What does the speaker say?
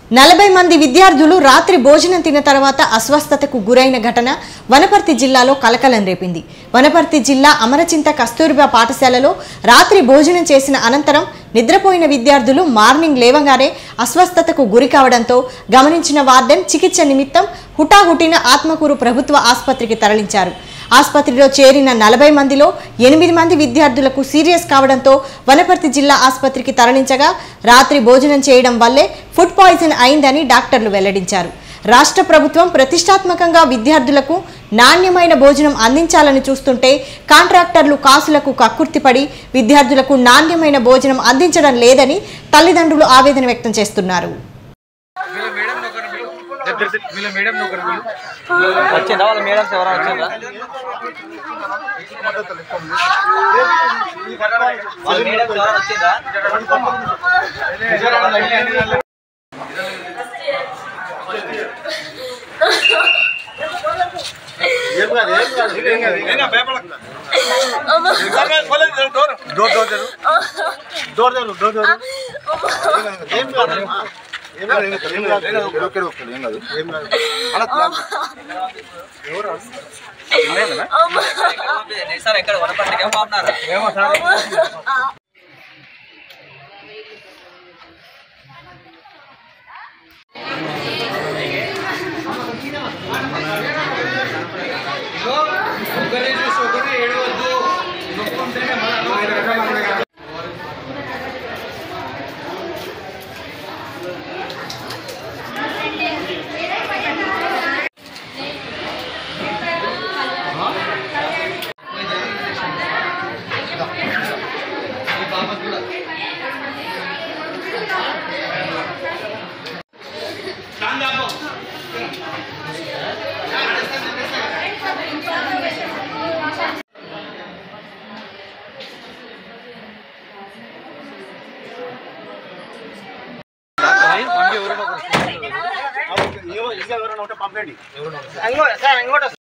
నలభై మంది విద్యార్థులు రాత్రి భోజనం తిన్న తర్వాత అస్వస్థతకు గురైన ఘటన వనపర్తి జిల్లాలో కలకలం రేపింది వనపర్తి జిల్లా అమరచింత కస్తూరిబా పాఠశాలలో రాత్రి భోజనం చేసిన అనంతరం నిద్రపోయిన విద్యార్థులు మార్నింగ్ లేవగానే అస్వస్థతకు గురి కావడంతో గమనించిన వార్డెన్ చికిత్స నిమిత్తం హుటాహుటిన ఆత్మకూరు ప్రభుత్వ ఆసుపత్రికి తరలించారు ఆసుపత్రిలో చేరిన నలభై మందిలో ఎనిమిది మంది విద్యార్థులకు సీరియస్ కావడంతో వనపర్తి జిల్లా ఆసుపత్రికి తరలించగా రాత్రి భోజనం చేయడం వల్లే ఫుడ్ పాయిజన్ అయిందని డాక్టర్లు వెల్లడించారు రాష్ట్ర ప్రభుత్వం ప్రతిష్టాత్మకంగా విద్యార్థులకు నాణ్యమైన భోజనం అందించాలని చూస్తుంటే కాంట్రాక్టర్లు కాసులకు కక్కుర్తిపడి విద్యార్థులకు నాణ్యమైన భోజనం అందించడం లేదని తల్లిదండ్రులు ఆవేదన వ్యక్తం చేస్తున్నారు వీళ్ళ మేడం ఒకరు వీళ్ళ మేడం ఒకరు వచ్చిందా వాళ్ళ మేడమ్స్ ఎవరైనా వచ్చిందా వాళ్ళ మేడమ్స్ ఎవరైనా వచ్చిందా సార్ ఎక్కడ వనపర్తికి పంపినారా ఒకరిని చూసి ఒకరిని ఏడవద్దు నొప్పుకుంటేనే మన ఎవరైనా ఉంటే పంపండి